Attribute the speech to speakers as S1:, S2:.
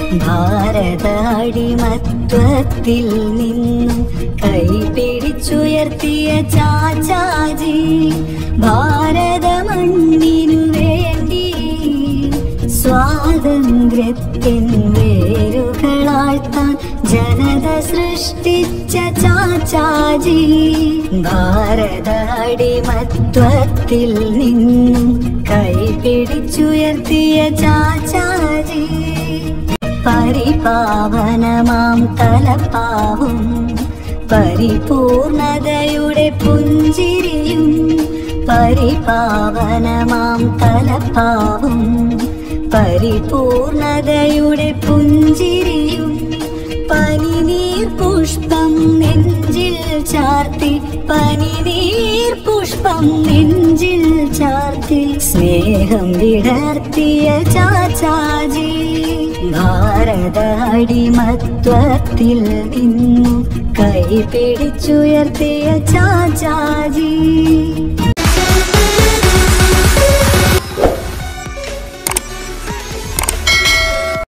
S1: ഭാരത അടിമത്വത്തിൽ നിന്നും കൈപിടിച്ചുയർത്തിയ ചാച്ചാജി ഭാരത മണ്ണിനു വേണ്ടി സ്വാതന്ത്ര്യത്തിൻ വേരുകളാഴ്ത്താൻ ജനത സൃഷ്ടിച്ച ചാച്ചാജി ഭാരത അടിമത്വത്തിൽ നിന്നും കൈപിടിച്ചുയർത്തിയ ചാച്ചാജി പരിപാവനമാം തലപ്പാവും പരിപൂർണതയുടെ പുഞ്ചിരിയും പരിപാവനമാം തലപ്പാവും പരിപൂർണതയുടെ പുഞ്ചിരിയും പനിനീർ പുഷ്പം നെഞ്ചിൽ ചാർത്തി പനിനീർ പുഷ്പം നെഞ്ചിൽ ചാർത്തി സ്നേഹം വിടർത്തിയ ചാച്ചാജി ഭാരത അടിമത്വത്തിൽ നിന്നു കൈപിടിച്ചുയർത്തിയ ചാച്ചാജി